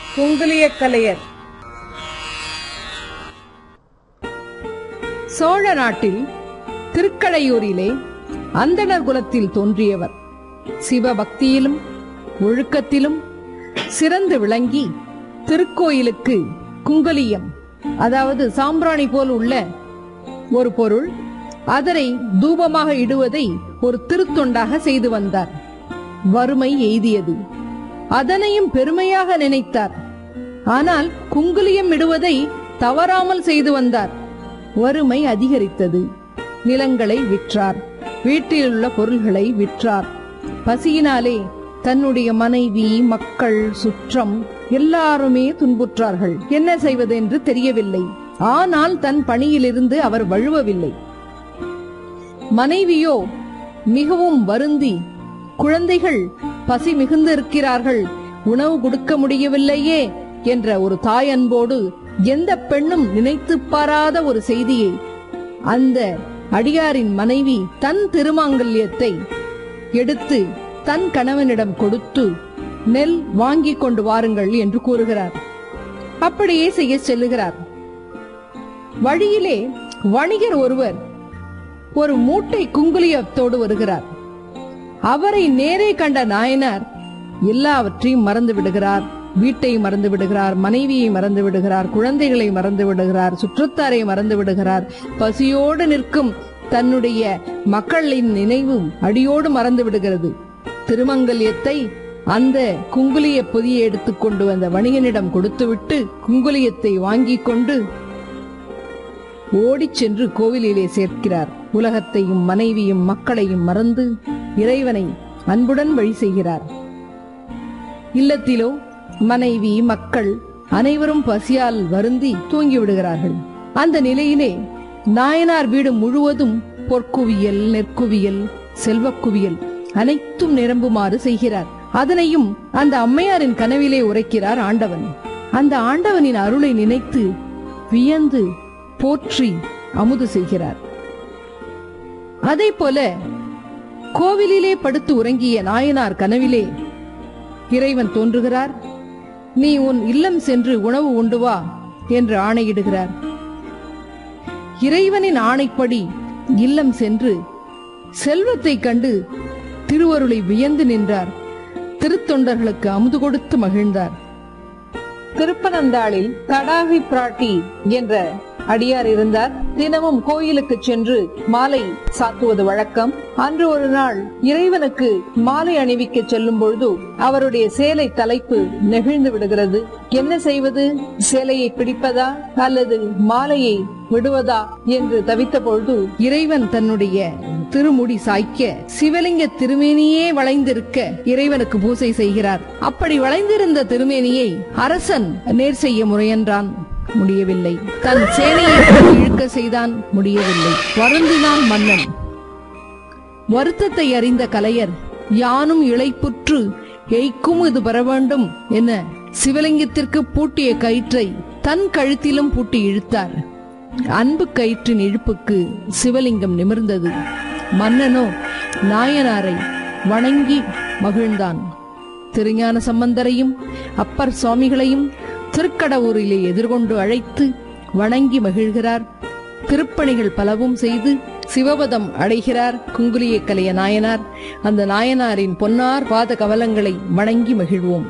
குங்குலிய கலையர் சோழ நாட்டில் திருக்கடையூரிலே அந்தணர் குலத்தில் தோன்றியவர் சிவபக்தியிலும் ஒழுக்கத்திலும் சிறந்து விளங்கி திருக்கோயிலுக்கு குங்கலியம் அதாவது சாம்பிராணி போல் உள்ள ஒரு பொருள் அதனை தூபமாக இடுவதை ஒரு திருத்தொண்டாக செய்து வந்தார் வறுமை எய்தியது அதனையும் பெருமையாக நினைத்தார் ஆனால் குங்குலியம் இடுவதை தவறாமல் செய்து வந்தார் வறுமை அதிகரித்தது நிலங்களை விற்றார் வீட்டிலுள்ள பொருள்களை விற்றார் பசியினாலே தன்னுடைய மனைவி மக்கள் சுற்றம் எல்லாருமே துன்புற்றார்கள் என்ன செய்வது என்று தெரியவில்லை ஆனால் தன் பணியிலிருந்து அவர் வழுவவில்லை மனைவியோ மிகவும் வருந்தி குழந்தைகள் பசி மிகுந்து இருக்கிறார்கள் உணவு கொடுக்க முடியவில்லையே என்ற ஒரு தாய் அன்போடு எந்த பெண்ணும் நினைத்து பாராத ஒரு செய்தியை அந்த அடியாரின் மனைவி தன் திருமாங்கல்யத்தை எடுத்து தன் கணவனிடம் கொடுத்து நெல் வாங்கிக் கொண்டு வாருங்கள் என்று கூறுகிறார் அப்படியே செய்ய செல்லுகிறார் வழியிலே வணிகர் ஒருவர் ஒரு மூட்டை குங்குலியத்தோடு வருகிறார் அவரை நேரே கண்ட நாயனார் எல்லாவற்றையும் மறந்து விடுகிறார் வீட்டை மறந்து விடுகிறார் மனைவியை மறந்து விடுகிறார் குழந்தைகளை மறந்து விடுகிறார் சுற்றத்தாரை மறந்து விடுகிறார் பசியோடு நிற்கும் தன்னுடைய மக்களின் நினைவும் அடியோடு மறந்து விடுகிறது திருமங்கல்யத்தை அந்த குங்குலிய பொதியை எடுத்துக் கொண்டு வந்த வணிகனிடம் கொடுத்துவிட்டு குங்குலியத்தை வாங்கிக் கொண்டு ஓடிச் சென்று கோவிலிலே சேர்க்கிறார் உலகத்தையும் மனைவியும் மக்களையும் மறந்து இறைவனை அன்புடன் வழி செய்கிறார் இல்லத்திலோ மனைவி மக்கள் அனைவரும் பசியால் வருந்தி தூங்கி விடுகிறார்கள் அந்த நிலையிலே நாயனார் வீடு முழுவதும் பொற்குவியல் நெற்குவியல் செல்வக்குவியல் அனைத்தும் நிரம்புமாறு செய்கிறார் அதனையும் அந்த அம்மையாரின் கனவிலே உரைக்கிறார் ஆண்டவன் அந்த ஆண்டவனின் அருளை நினைத்து வியந்து போற்றி அமுது செய்கிறார் அதே போல கோவிலிலே படுத்து உறங்கிய நாயனார் கனவிலே இறைவன் தோன்றுகிறார் நீ உன் இல்லம் சென்று உணவு உண்டு வா என்று ஆணையிடுகிறார் இறைவனின் ஆணைப்படி இல்லம் சென்று செல்வத்தை கண்டு திருவருளை வியந்து நின்றார் திருத்தொண்டர்களுக்கு அமுது கொடுத்து மகிழ்ந்தார் திருப்பனந்தாளில் தடாகி பிராட்டி என்ற அடியார் இருந்தார் தினமும் கோயிலுக்கு சென்று மாலை சாத்துவது வழக்கம் அன்று ஒரு நாள் இறைவனுக்கு மாலை அணிவிக்க செல்லும் பொழுது அவருடைய சேலை தலைப்பு நெகிழ்ந்து விடுகிறது என்ன செய்வது சேலையை பிடிப்பதா அல்லது மாலையை விடுவதா என்று தவித்த பொழுது இறைவன் தன்னுடைய திருமுடி சாய்க்க சிவலிங்க திருமேனியே வளைந்திருக்க இறைவனுக்கு பூசை செய்கிறார் அப்படி வளைந்திருந்த திருமேனியை அரசன் நேர் செய்ய முறையென்றான் முடியவில்லை தன் சேனையை போட்டு இழுக்க செய்தான் முடியவில்லை வருந்தினான் மன்னன் வருத்தத்தை அறிந்த கலையர் யானும் இளைப்புற்று எய்க்கும் இது பெற வேண்டும் என சிவலிங்கத்திற்கு பூட்டிய கயிற்றை தன் கழுத்திலும் பூட்டி இழுத்தார் அன்பு கயிற்றின் இழுப்புக்கு சிவலிங்கம் நிமிர்ந்தது மன்னனோ நாயனாரை வணங்கி மகிழ்ந்தான் திருஞான சம்பந்தரையும் அப்பர் சுவாமிகளையும் திருக்கடவூரிலே எதிர்கொண்டு அழைத்து வணங்கி மகிழ்கிறார் திருப்பணிகள் பலவும் செய்து சிவபதம் அடைகிறார் குங்குலிய கலைய நாயனார் அந்த நாயனாரின் பொன்னார் பாத கவலங்களை வணங்கி மகிழ்வோம்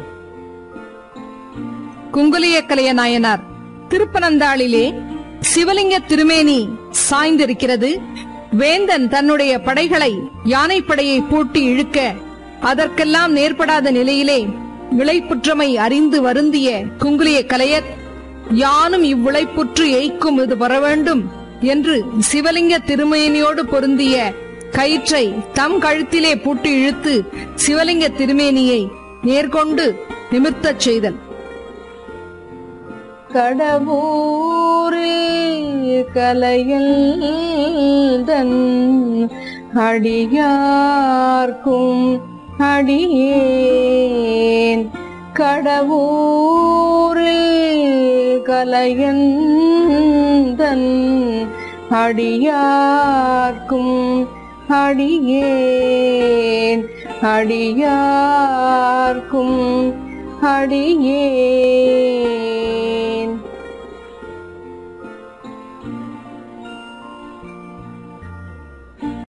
குங்குலிய கலைய நாயனார் திருப்பனந்தாளிலே சிவலிங்க திருமேனி சாய்ந்திருக்கிறது வேந்தன் தன்னுடைய படைகளை யானைப்படையை பூட்டி இழுக்க அதற்கெல்லாம் நேர்படாத நிலையிலே விளைப்புற்றமை அறிந்து வருந்திய குங்குலிய கலையர் யானும் இவ்விளைப்புற்று எய்க்கும் இது வர வேண்டும் என்று சிவலிங்க திருமேனியோடு பொருந்திய கயிற்றை தம் கழுத்திலே பூட்டி இழுத்து சிவலிங்க திருமேனியை நேர்கொண்டு நிமிர்த்தச் செய்தல் கடவுரில் கலையல் தன் அடியார்க்கும் அடியேன் கடவுரில் கலையந்தன் அடியார்க்கும் அடியேன் அடியார்க்கும் அடியே